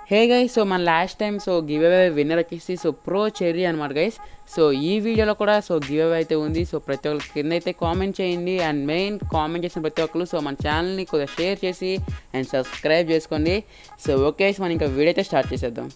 హే guys so మన last time so giveaway winner వచ్చేసి so pro cherry అనమాట guys so ఈ వీడియోలో కూడా సో గివ్ అవే అయితే ఉంది సో ప్రతి ఒక్కరు కింద అయితే కామెంట్ చేయండి అండ్ మెయిన్ కామెంట్ చేసిన ప్రతి ఒక్కరు సో మన ఛానల్ని కొద్దిగా షేర్ చేసి అండ్ సబ్స్క్రైబ్ చేసుకోండి సో ఓకే మనం ఇంకా వీడియో అయితే స్టార్ట్ చేసేద్దాం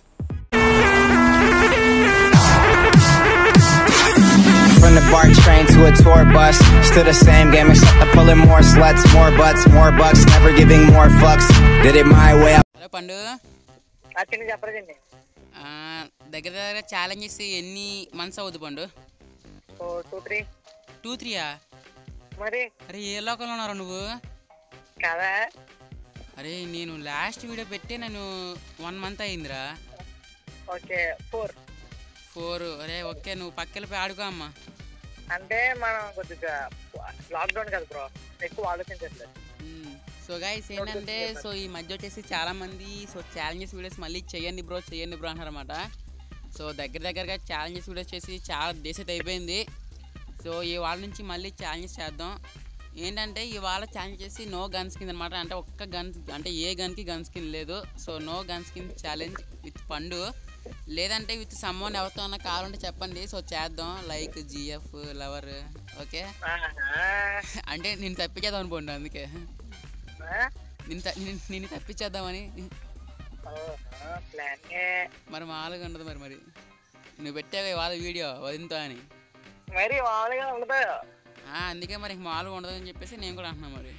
From the BART train to a tour bus, still the same game except I'm pulling more sluts, more butts, more bucks, never giving more fucks. Did it my way. I hello Pandu అచ్చింది చెప్పలేదండి ఆ, దగ్గర దగ్గర challenge చేసి ఎన్ని months అవుద్ది పండు ఓ two three two త్రీయా మరి అరే ఏ లోకంలో ఉన్నారు నువ్వు కదా అరే నేను లాస్ట్ వీడియో పెట్టి నేను వన్ మంత్ అయిందిరా ఓకే ఫోర్ ఫోర్ అరే ఓకే నువ్వు పక్కెళ్ళిపోయి ఆడుకో అమ్మా అంటే మనం కొద్దిగా లాక్డౌన్ కదా బ్రో ఎక్కువ ఆలోచించట్లేదు సో గైస్ ఏంటంటే సో ఈ మధ్య వచ్చేసి చాలా మంది సో ఛాలెంజెస్ వీడియోస్ మళ్ళీ చేయండి బ్రో చేయండి బ్రో అంటారన్నమాట సో దగ్గర దగ్గరగా ఛాలెంజెస్ వీడియోస్ చేసి చాలా డేస్ అయితే అయిపోయింది సో ఈ వాళ్ళ నుంచి మళ్ళీ ఛాలెంజెస్ చేద్దాం ఏంటంటే ఇవాళ ఛాలెంజ్ చేసి నో గన్ స్కిన్ అనమాట అంటే ఒక్క గన్ అంటే ఏ గన్కి గన్ స్కిన్ లేదు so no gun skin challenge with Pandu లేదంటే విత్ సమ్మోన్ ఎవరితో అన్నా కావాలంటే చెప్పండి సో చేద్దాం లైక్ జిఎఫ్ లవర్ ఓకే అంటే నేను తప్పించేద్దాం అనుకోండి అందుకే నిన్ను త- నిన్ను- నిన్ను తప్పించేద్దామని ప్లాన్ మరి మామూలుగా ఉండదు మరి మరి నువ్వు పెట్టావే వాళ్ళ వీడియో వదింతో అని మరి మామూలుగా ఉండదు ఆ, అందుకే మరి మామూలుగా ఉండదు అని చెప్పేసి నేను కూడా అంటున్నా మరి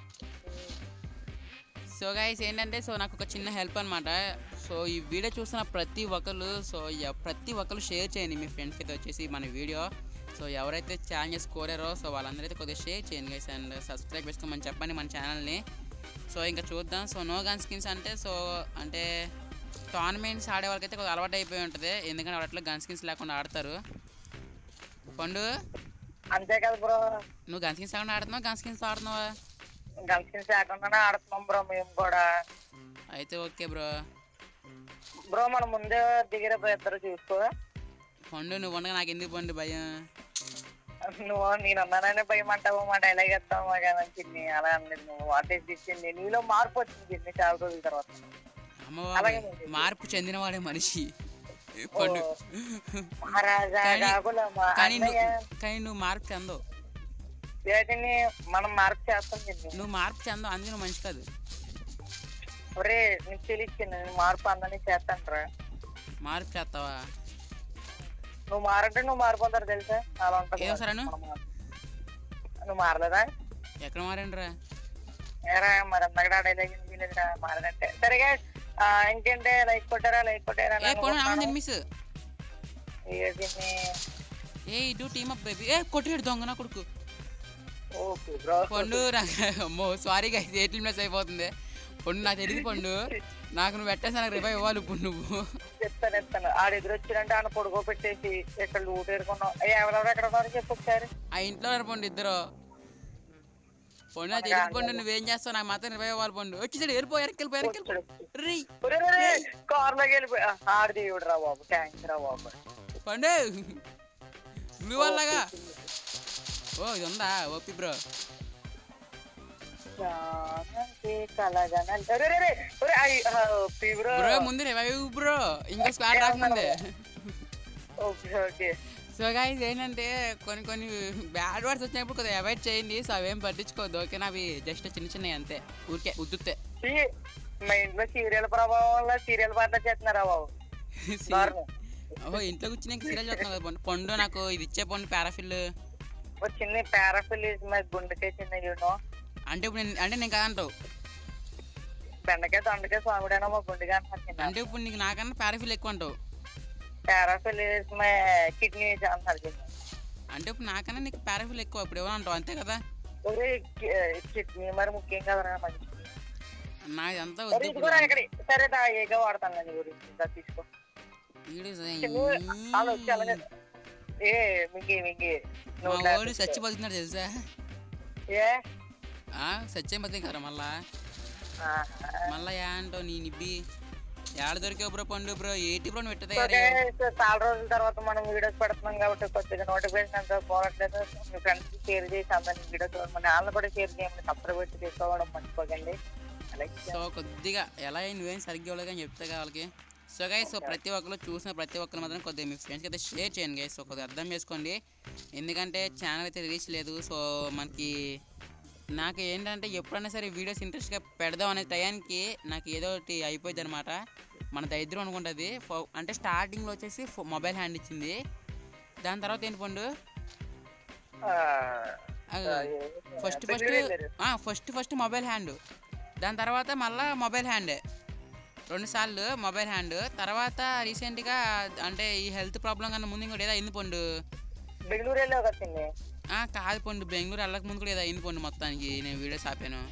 సో గైస్ ఏంటంటే సో నాకు ఒక చిన్న హెల్ప్ అనమాట సో ఈ వీడియో చూస్తున్న ప్రతి ఒక్కరు సో ఎ- ప్రతి ఒక్కరు షేర్ చేయండి మీ ఫ్రెండ్స్కి అయితే వచ్చేసి మన వీడియో సో ఎవరైతే ఛాలెంజెస్ కోరారో సో వాళ్ళందరూ అయితే కొద్దిగా షేర్ చేయండి గైస్ అండ్ సబ్స్క్రైబ్ చేసుకోమని చెప్పండి మన ఛానల్ని సో ఇంకా చూద్దాం సో నో గన్ స్కిన్స్ అంటే సో అంటే టోర్నమెంట్స్ ఆడే వాళ్ళకైతే కొద్దిగా అలవాటు అయిపోయి ఉంటుంది ఎందుకంటే వాళ్ళు అట్లా గన్ స్కిన్స్ లేకుండా ఆడతారు పండు అంతే కదా బ్రో నువ్వు గన్ స్కిన్స్ లేకుండా ఆడుతున్నావా గన్ స్కిన్స్ ఆడుతున్నావా గల్స్కిన్స్ లేకుండానే ఆడుతున్నాం బ్రో మేము కూడా అయితే ఓకే బ్రో బ్రో మనం ముందే దిగిన ఇద్దరు చూసుకో పండు నువ్వు ఉండగా నాకు ఎందుకు పండు భయం నువ్వు నేను అన్నాననే భయం అంటావు మా డైలాగ్ వేస్తావు మా కదా చిన్ని అలా అన్నది నువ్వు వాటేజ్ ఇచ్చింది నీలో మార్పు వచ్చింది చిన్ని చాలా రోజుల తర్వాత అమ్మ అలాగే బాబాయ్, ఉంది. మార్పు చెందినవాడే మనిషి పండు మహారాజా కానీ- కాకుల మా కానీ అన్నయ్య నువ్వు కానీ నువ్వు మార్పు చెందవు వీటిని మనం మార్పు చేస్తాం చిన్ని నువ్వు మార్పు చెందవు అందుకే నువ్వు మనిషి కాదు ఒరే నీకు తెలియచ్చింది నేను మార్పు అందరినీ చేస్తాంట్రా మార్పు చేస్తావా నువ్వు మారంటే నువ్వు మారిపోతారు తెలుసా అలా ఉంటుంది ఏం సరేను? మనం మార్- నువ్వు మారలేదా ఎక్కడ మారండిరా ఏరా మరి అందగడా డైలాగ్ వినలేదురా మారదంటే సరే guys, ఆ, ఇంకేంటే లైక్ కొట్టారా లైక్ కొట్టారా ఏ పండు ఆమె మిస్ దీన్ని ఏ ఇటు టీమ్ అప్ బేబీ ఏ కొట్టాడు దొంగ నా కొడుకు ఓకే బ్రో పండు నాకు అమ్మో సారీ గైస్ ఎయిటీన్ మినిట్స్ అయిపోతుంది పండు నాకు తెలియదు పండు నాకు నువ్వు పెట్టేసి నాకు రివైవ్ ఇవ్వాలి ఇప్పుడు నువ్వు చెప్తాను చెప్తాను ఆడు ఎదురు వచ్చిరంటే ఆయన పొడుగో పెట్టేసి ఇక్కడ లూట్ ఏరుకున్నావు ఎవరెవరు ఎక్కడ ఉన్నారు చెప్పు ఒకసారి ఆ ఇంట్లో ఉన్నారు పండు ఇద్దరు పండు నాకు తెలియదు పండు నువ్వేం చేస్తావు నాకు మాత్రం రివైవ్ ఇవ్వాలి పండు వచ్చేసాడు వెళ్ళిపో ఎరకెళ్ళిపో ఎరకెళ్ళిపో రీ కార్లోకి వెళ్ళిపోయి ఆడు దేవుడు రా బాబు థ్యాంక్స్ రా బాబు పండు బ్లూ వాళ్ళగా ఓ ఇది ఉందా ఓపి బ్రో జానకి కలగనల్ ఒరే, ఒరే, ఒరే, ఒరే, ఐ, ఆ, ఓపి బ్రో బ్రో ముందు రివైవ్ బ్రో ఇంకా స్క్వాడ్ రాకముందే ఓకే ఓకే సో గాయస్ ఏంటంటే కొన్ని కొన్ని బ్యాడ్ వర్డ్స్ వచ్చినప్పుడు కొద్దిగా అవాయిడ్ చేయండి సో అవేం పట్టించుకోవద్దు ఓకేనా అవి జస్ట్ చిన్న చిన్నవి అంతే ఊరికే ఉద్దుతే ఈ, మా ఇంట్లో సీరియల్ ప్రభావం వల్ల సీరియల్ పాటలు చేస్తున్నారా బాబు దారుణం. ఓహో ఇంట్లో కూర్చుని సీరియల్ చూస్తున్నావు కదా పండు పండు నాకు ఇది ఇచ్చే పండు పారాఫిల్ ఒక చిన్న పారాఫిలిస్ మీద గుండెకాయ చిన్న యూనో అంటే ఇప్పుడు నేను అంటే నేను కాదంటావు బెండకాయ దొండకాయ స్వామిడైనా మా గుండెగా అంటున్నాను అంటే ఇప్పుడు నీకు నాకన్నా పారాఫిల్ ఎక్కువ అంటావు పారాఫిలిస్ మే కిడ్నీ అంటారు చిన్న అంటే ఇప్పుడు నాకన్నా నీకు పారాఫిల్ ఎక్కువ ఇప్పుడు ఎవరు అంటావు అంతే కదా ఒరే కిడ్నీ మరి ముఖ్యం కదరా మంచి నాకు అంతా ఒరే, వద్దు ఇది కూడా ఇక్కడ సరే దా ఏగా వాడతాను నేను గురించి ఇంకా తీసుకో చిన్న వాళ్ళు వచ్చి అలాగే ఏ మింగి మింగి మా నువ్వు వాడు సచ్చి బతుకున్నాడు తెలుసా ఏ ఆ, సత్యం బతికి కదా మళ్ళా ఆహా. మళ్ళా యా అంటావు నీ నిబ్బి ఏడ దొరికావు బ్రో పండు బ్రో ఏటి బ్రో నువ్వు ఎట్ట సో తయారయ్యావు guys, చాలా రోజుల తర్వాత మనం వీడియోస్ పెడుతున్నాం కాబట్టి కొద్దిగా నోటిఫికేషన్ అంతా పోవట్లేదు మీ ఫ్రెండ్స్ షేర్ చేసి అందరినీ వీడియోస్ మన వాళ్ళని కూడా షేర్ చేయండి సబ్స్క్రైబ్ పెట్టి తీసుకోవడం మర్చిపోకండి లైక్ సో కొద్దిగా ఎలా అయ్యి నువ్వేం సరిగ్గా ఇవ్వలేదు అని చెప్తే వాళ్ళకి సో గైస్ సో ప్రతి ఒక్కరు చూసిన ప్రతి ఒక్కరు మాత్రం కొద్దిగా మీ ఫ్రెండ్స్కి అయితే షేర్ చేయండి గైస్ సో కొద్దిగా అర్థం చేసుకోండి ఎందుకంటే ఛానల్ అయితే రీచ్ లేదు సో మనకి నాకు ఏంటంటే ఎప్పుడైనా సరే వీడియోస్ ఇంట్రెస్ట్గా పెడదాం అనే టయానికి నాకు ఏదో ఒకటి అయిపోయింది అనమాట మన దరిద్రం అనుకుంటుంది ఫో- అంటే స్టార్టింగ్లో వచ్చేసి మొబైల్ హ్యాండ్ ఇచ్చింది దాని తర్వాత ఏంటి Pandu first first first first mobile hand దాని తర్వాత మళ్ళా మొబైల్ హ్యాండే రెండు సార్లు మొబైల్ హ్యాండ్ తర్వాత రీసెంట్గా అంటే ఈ హెల్త్ ప్రాబ్లం కన్నా ముందు ఇంకోటి ఏదో అయింది పండు బెంగళూరు వెళ్ళావు కదా తిని ఆ, కాదు పండు బెంగళూరు వెళ్ళక ముందు కూడా ఏదో అయింది పండు మొత్తానికి నేను వీడియోస్ ఆపాను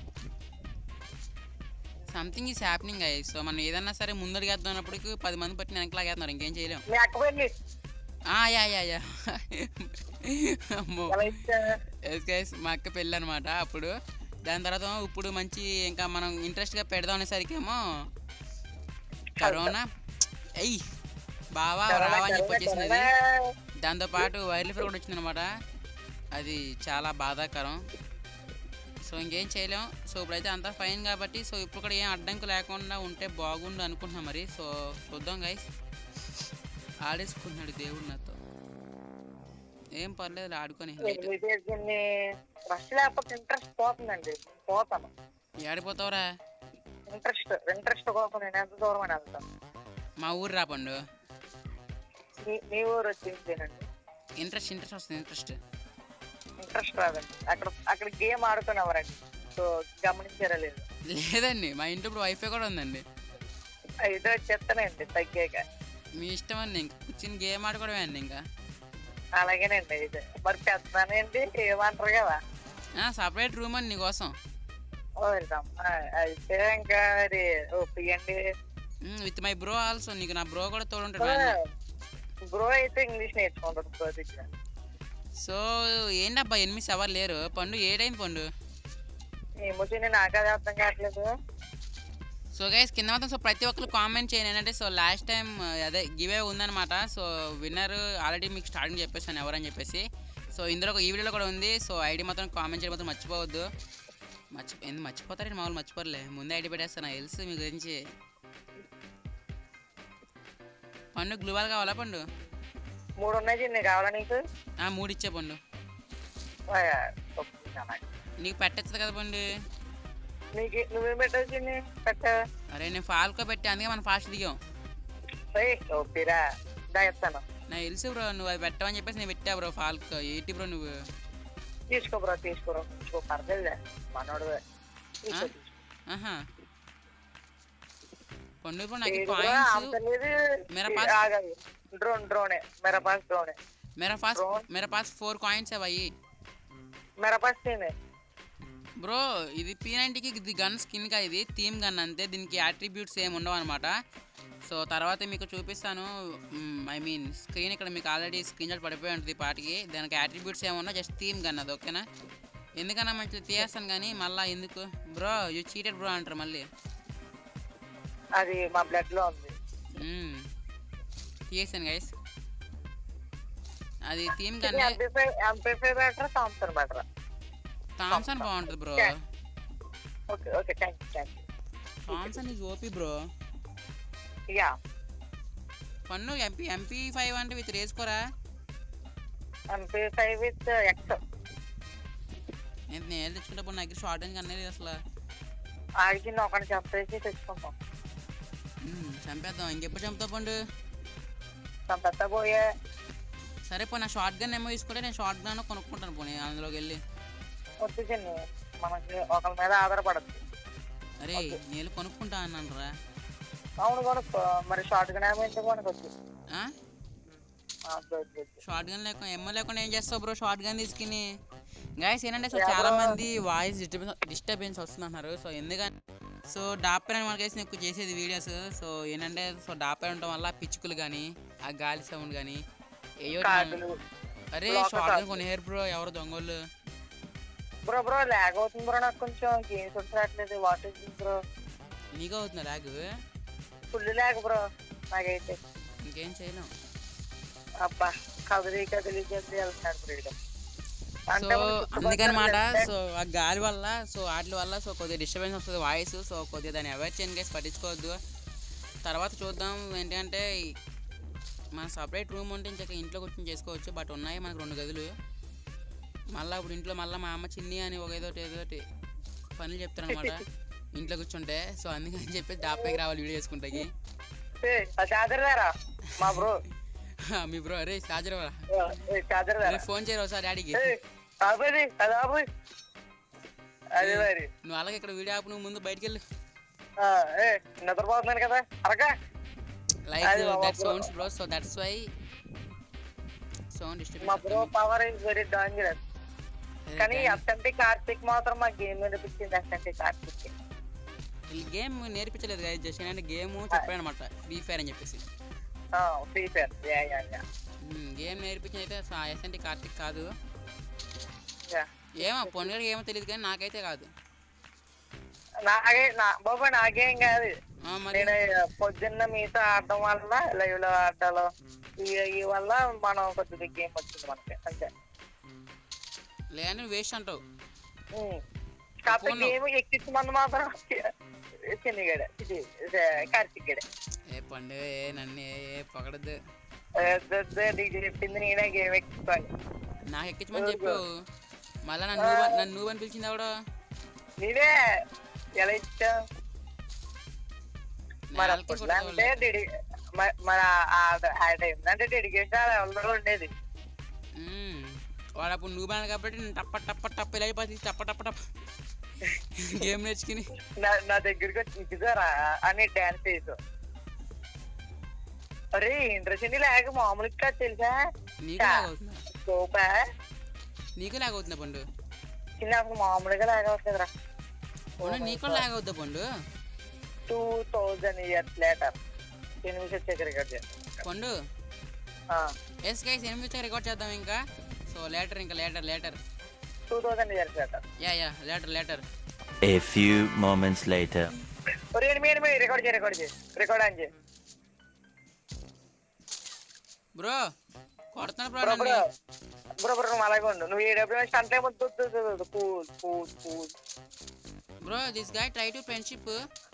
సంథింగ్ ఈస్ హ్యాపెనింగ్ అయ్యి సో మనం ఏదన్నా సరే ముందడిగేద్దాం అన్నప్పటికి పది మంది పట్టి వెనకలాగేస్తున్నారు ఇంకేం చేయలేం మీ అక్క పెళ్ళి ఆ, యా యా యా అమ్మో ఎలా ఇచ్చా ఎస్ గైస్ మా అక్క పెళ్ళి అనమాట అప్పుడు దాని తర్వాత ఇప్పుడు మంచి ఇంకా మనం ఇంట్రెస్ట్గా పెడదాం అనేసరికి ఏమో కరోనా ఎయ్ బావా రావా అని చెప్పి వచ్చేసింది అది దాంతోపాటు వైరల్ ఫీవర్ కూడా వచ్చిందనమాట అది చాలా బాధాకరం సో ఇంకేం చేయలేం సో ఇప్పుడైతే అంతా ఫైన్ కాబట్టి సో ఇప్పుడు కూడా ఏం అడ్డంకు లేకుండా ఉంటే బాగుండు అనుకుంటున్నాం మరి సో చూద్దాం గైస్ ఆడేసుకుంటున్నాడు దేవుడు నాతో ఏం పర్లేదు ఆడుకొని లైట్ దీన్ని రష్ లేకపోతే ఇంట్రెస్ట్ పోతుందండి పోతాను ఏడిపోతావురా ఇంట్రెస్ట్ ఇంట్రెస్ట్ కోసం నేను ఎంత దూరం అని వెళ్తాను మా ఊరు రా పండు మీ- మీ ఊరు వచ్చేసేనండి ఇంట్రెస్ట్ ఇంట్రెస్ట్ వస్తుంది ఇంట్రెస్ట్ ఇంట్రెస్ట్ రాదండి అక్కడ అక్కడ గేమ్ ఆడుకునేవారండి సో గమనించారా లేదు లేదండి మా ఇంటి ఇప్పుడు వైఫై కూడా ఉందండి అయితే చెప్తానండి తగ్గాక మీ ఇష్టం అండి ఇంకా కూర్చుని గేమ్ ఆడుకోవడమే అండి ఇంకా అలాగేనండి అయితే మరి పెద్దనండి ఏమంటారు కదా సపరేట్ రూమ్ అండి నీకోసం ఓ వెళ్దాం ఆ, అయితే ఇంకా అది ఒప్పియండి విత్ మై బ్రో ఆల్సో నీకు నా బ్రో కూడా తోడుంటాడు మా అన్న. బ్రో అయితే ఇంగ్లీష్ నేర్చుకుంటాడు బ్రో దగ్గర సో ఏంటబ్బా ఎనిమిది సవర్ లేరు పండు ఏడైంది పండు ఏమొచ్చింది నాకు అది అర్థం కావట్లేదు సో గైస్ కింద మాత్రం సో ప్రతి ఒక్కరు కామెంట్ చేయండి ఏంటంటే సో లాస్ట్ టైం అదే గివే ఉందన్నమాట సో విన్నర్ ఆల్రెడీ మీకు స్టార్టింగ్ చెప్పేసాను ఎవరని చెప్పేసి సో ఇందులో ఒక ఈ వీడియోలో కూడా ఉంది సో ఐడి మాత్రం కామెంట్ చేయడం మాత్రం మర్చిపోవద్దు మర్చి ఎందుకు మర్చిపోతారండి మామూలు మర్చిపోరలే ముందే ఐడి పెట్టేస్తాను నాకు తెలుసు మీ గురించి పండు గ్లూవాల్ కావాలా పండు మూడు ఉన్నాయి చిన్ని కావాలా నీకు ఆ, మూడు ఇచ్చే పండు ఆ, ఒప్పుకుంటా నాకు. నీకు పెట్టచ్చు కదా పండు నీకు నువ్వేం పెట్టావు చిన్ని పెట్ట అరే నేను ఫాల్కో పెట్టి అందుకే మనం ఫాస్ట్ దిగాం ఒప్పిరా దా చెప్తాను నాకు తెలుసు బ్రో నువ్వు అది పెట్టమని చెప్పేసి నేను పెట్టా బ్రో ఫాల్కో ఏంటి బ్రో నువ్వు తీసుకో బ్రో తీసుకో తీసుకో పర్లేదులే మనోడు తీసుకో ఆ? తీసుకో. ఆహా పండు ఇప్పుడు నాకు లేదు బ్రో, కాయిన్స్ అంత లేదు मेरा पास- ఆగదు డ్రోన్ డ్రోనే मेरा पास ड्रोन है मेरा पास Drone? मेरा पास फोर कॉइन्स है भाई मेरा पास तीन है బ్రో ఇది పీ నైంటీకి ఇది గన్ స్కిన్గా ఇది థీమ్ గన్ అంతే దీనికి అట్రిబ్యూట్స్ ఏమి ఉండవు అనమాట సో తర్వాత మీకు చూపిస్తాను ఐ మీన్ స్క్రీన్ ఇక్కడ మీకు ఆల్రెడీ స్క్రీన్ షాట్ పడిపోయి ఉంటుంది ఈ పాటికి దానికి అట్రిబ్యూట్స్ ఏమన్నా జస్ట్ థీమ్ గన్ అది ఓకేనా ఎందుకన్నా మంచిది తీయేస్తాను కానీ మళ్ళీ ఎందుకు బ్రో యూ చీటెడ్ బ్రో అంటారు మళ్ళీ అది మా బ్లడ్ లో ఉంది మ్మ్. తీయేసాను గైస్ అది theme gun MP five MP five better Thompson better Thompson బాగుంటుంది bro okay okay thank you thank you Thompson is OP bro yeah పన్ను ఎంపీ ఎంపీ ఫైవ్ అంటే విత్ రేసుకోరా ఎంపీఫై విత్ ఎక్స్ నేను నేను తెచ్చుకుంటే నా దగ్గర షార్ట్ రేంజ్ అనేది అసలు ఆడికి ఒకటి చెప్పేసి తెచ్చుకుంటాం మ్మ్, చంపేద్దాం ఇంకెప్పుడు చంపుతావు పండు పెద్ద పోయే సరే పో నా షార్ట్ గన్ ఏమో తీసుకుంటే నేను షార్ట్ గన్ కొనుక్కుంటాను పోనీ అందులోకి వెళ్ళి వచ్చేసింది మనకి ఒకరి మీద ఆధారపడద్దు అరే నేను కొనుక్కుంటా అన్నాను రా అవును కొనుక్కో మరి షార్ట్ గా ఏమో ఎందుకు కొనుక్కోవచ్చు షార్ట్ గన్ లేకుండా ఎమ్మ లేకుండా ఏం చేస్తావు బ్రో షార్ట్ గన్ తీసుకుని గాయస్ ఏంటంటే సో చాలా మంది వాయిస్ డిస్టర్బెన్స్ డిస్టర్బెన్స్ వస్తున్నారు సో ఎందుకంటే సో డాపర్ అని మనకేసి ఎక్కువ చేసేది వీడియోస్ సో ఏంటంటే సో డాపర్ ఉండటం వల్ల పిచ్చుకలు కానీ ఆ గాలి సౌండ్ కానీ ఏయో కార్డులు అరే లోక షార్ట్ గన్ కార్డులు. కొని హెయిర్ బ్రో ఎవరు దొంగోళ్ళు బ్రో బ్రో లాగ్ అవుతుంది బ్రో నాకు కొంచెం గేమ్స్ వచ్చేట్లేదు వాట్ ఇస్ బ్రో నీకు అవుతుంది లాగ్ ఫుల్ లాగ్ బ్రో నాకైతే ఇంకేం చేయలేం అబ్బా కదిలి కదిలి కదిలి వెళ్తున్నాడు బ్రో అంటే సో మన చుట్టుపక్కల అందుకనమాట అంటే- సో ఆ గాలి వల్ల సో వాటి వల్ల సో కొద్దిగా డిస్టర్బెన్స్ వస్తుంది వాయిస్ సో కొద్దిగా దాన్ని అవాయిడ్ చేయండి గైస్ పట్టించుకోవద్దు తర్వాత చూద్దాం ఏంటంటే మన సపరేట్ రూమ్ ఉంటే ఇంకా ఇంట్లో కూర్చొని చేసుకోవచ్చు బట్ ఉన్నాయి మనకు రెండు గదులు మళ్ళీ ఇప్పుడు ఇంట్లో మళ్ళీ మా అమ్మ చిన్ని అని ఒక ఏదోటి ఏదోటి పనులు చెప్తారనమాట ఇంట్లో కూర్చుంటే సో అందుకని చెప్పేసి డాబాకి రావాలి వీడియో చేసుకుంటాకి ఏ, ఆ చార్జర్ దారా మా బ్రో మీ బ్రో అరే చార్జర్ చార్జర్ దారా ఫోన్ చేయరు ఒకసారి డాడీకి ఆపేది అది ఆపు అదే మరి నువ్వు అలాగే ఇక్కడ వీడియో ఆపు నువ్వు ముందు బయటికి వెళ్ళు ఆ, ఏ నిద్రపోతున్నాను కదా అరక లైక్ అది మా that bro. Sounds bro so that's why sound మా bro distribution power is very dangerous కానీ అసంటి కార్తిక్ మాత్రం మా గేమ్ వినిపించింది అసంటి కార్తిక్ గేమ్ నేర్పించలేదు కదా జస్ట్ ఏంటంటే గేమ్ చెప్పాను అనమాట ఫ్రీ ఫైర్ అని చెప్పేసి free fire yeah yeah yeah game నేర్పించింది అయితే ఎస్ఎన్టీ కార్తిక్ కాదు యా ఏమో పొన్నుగారికి ఏమో తెలియదు కానీ నాకైతే కాదు నాకే నా బాబా నాకేం కాదు ఆ, మరి నేను పొద్దున్న మీతో ఆడడం వల్ల లైవ్ లో ఆడడం ఈ ఈ వల్ల మనం కొద్దిగా గేమ్ వచ్చింది మనకి అంతే లేదంటే వేస్ట్ అంటావు ఉమ్. కాకపోతే ఫోన్లో. గేమ్ ఎక్కించి మంది మాత్రం చిన్నగాడే ఇది ఇది కార్తిక్ గడే ఏ పండు ఏ నన్ను ఏ ఏ పొగడద్దు నీకు చెప్పింది నేనే గేమ్ ఎక్కించుకోవాలి నాకు ఎక్కించమని చెప్పు మళ్ళీ నన్ను నువ్వు అని- నన్ను నువ్వు అని పిలిచింది ఎవడో నేనే ఎలా ఇచ్చా మరి నాలుకే అప్పట్లో అంటే కొట్టేవాళ్ళు. డెడి మ- మన ఆ- ఆ టైం అంటే డెడికేషన్ ఎవరిలో ఉండేది మ్మ్. వాడు అప్పుడు నువ్వు బాగా కాబట్టి నేను టప్ప టప్ప టప్ప ఇలా అయిపోతుంది టప్ప టప్ప టప్ప గేమ్ నేర్చుకుని నా నా దగ్గరికి వచ్చి ఇదిగోరా అని డాన్స్ చేసావు అరే ఇంట్రెస్ట్ లేక మామూలుగా కాదు తెలుసా నీకు లాగ్ అవుతుందా సోపా నీకు లాగ్ అవుతుందా పండు చిన్న అసలు మామూలుగా లేకపోతుందిరా పండు నీకు కూడా లాగ్ అవుద్దా పండు టూ థౌజండ్ ఇయర్స్ లేటర్ ఎనిమిది వచ్చాక రికార్డ్ చేస్తాను పండు ఎస్ గైస్ ఎనిమిది రికార్డ్ చేద్దాం ఇంకా సో లేటర్ ఇంకా later later two thousand years later yeah yeah later later A few moments later. ఒరే ఎనిమిది ఎనిమిది రికార్డ్ చేయి రికార్డ్ చేయి రికార్డ్ అని చేయి బ్రో కొడుతున్నాడు బ్రో బ్రో నన్ను బ్రో బ్రో బ్రో నువ్వు అలాగే ఉండు నువ్వు ఏడబ్ల్యూ స్టంట్ ఏమొద్దు cool cool cool bro this guy try to friendship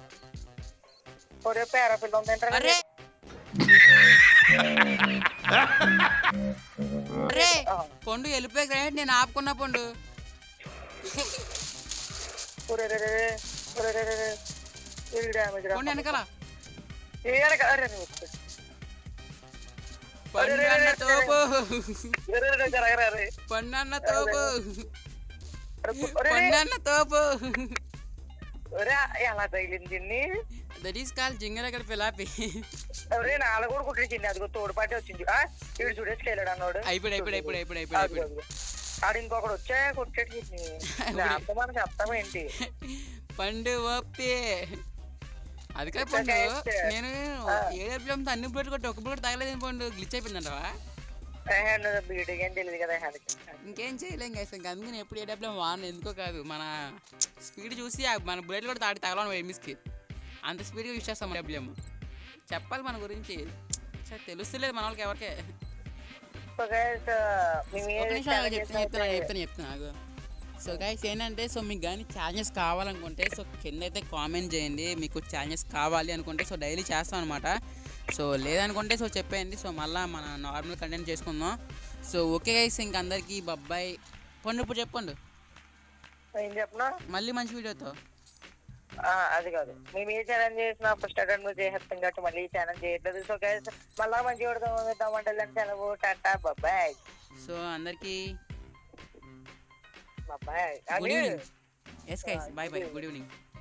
ఒరే పేర పిల్ల ఉంది ఏంట్రా అరే అరే ఆ. పండు వెళ్ళిపోయి గ్రైడ్ నేను ఆపుకున్నా పండు ఒరే రే రే రే. ఒరే రే రే రే. ఇది డ్యామేజ్ రా పండు వెనకాల ఏ వెనక అరే నువ్వు వచ్చి. పండు అన్న తోపు రే రే రే జరగరా రే పండు అన్న తోపు అరే, ఒరే రే. పండు అన్న తోపు ఒరే ఎలా తగిలింది దీన్ని దట్ ఈస్ కాల్ జింగర్ అక్కడ పిలాపి ఒరే నాలుగు కూడా కుట్టించింది అదిగో తోడుపాటి వచ్చింది ఆ వీడు చూడేసి వెళ్ళాడు అన్నాడు అయిపోయాడు అయిపోయాడు అయిపోయాడు అయిపోయాడు అయిపోయాడు అదిగో, అయిపోయాడు అదిగో. ఆడు ఇంకొకడు వచ్చా కొట్టేసి మనం చెప్తామేంటి పండు ఓపి అది కాదు పండు నేను ఏడబ్ల్యూఎంతో అన్ని బుల్లెట్ కొట్టి ఒక బుల్లెట్ తగలేదు పండు గ్లిచ్ అయిపోయిందంటవా బీటెక్ ఏం తెలియదు కదా హ్యాండ్కి ఇంకేం చేయలేం గైస్ ఇంకా అందుకే నేను ఎప్పుడు ఏడబ్ల్యూఎం వాడను ఎందుకో కాదు మన స్పీడ్ చూసి ఆ మన బుల్లెట్ కూడా తాడి తగలను ఎమిస్కి అంత స్పీడ్గా యూస్ చేస్తాం డబ్ల్యూఎం చెప్పాలి మన గురించి సరే తెలుస్తలేదు మన వాళ్ళకి ఎవరికే సో గైస్ మేము ఒక ఏం నిమిషం ఆగు, challenge చెప్తాను చెప్తాను చేసినా చెప్తాను చెప్తాను ఆగు. సో గైస్ ఏంటంటే సో మీకు కానీ ఛాలెంజెస్ కావాలనుకుంటే సో కింద అయితే కామెంట్ చేయండి మీకు ఛాలెంజెస్ కావాలి అనుకుంటే సో డైలీ చేస్తాం అనమాట సో లేదనుకుంటే సో చెప్పేయండి సో మళ్ళీ మన నార్మల్ కంటెంట్ చేసుకుందాం సో ఓకే గైస్ ఇంక అందరికీ బబ్బాయి పండు ఇప్పుడు చెప్పండు ఏం చెప్పనా మళ్ళీ మంచి వీడియోతో ఆ, అది కాదు మేము ఏ ఛాలెంజ్ చేసినా ఫస్ట్ అటెండ్ చేసేస్తాం కాబట్టి మళ్ళీ ఈ ఛాలెంజ్ చేయట్లేదు సో గైస్ మళ్ళా మంచి కొడదాం సెలవు టాటా బాబాయ్ సో అందరికీ బాబాయ్ గుడ్ ఈవినింగ్ ఎస్ guys bye bye good evening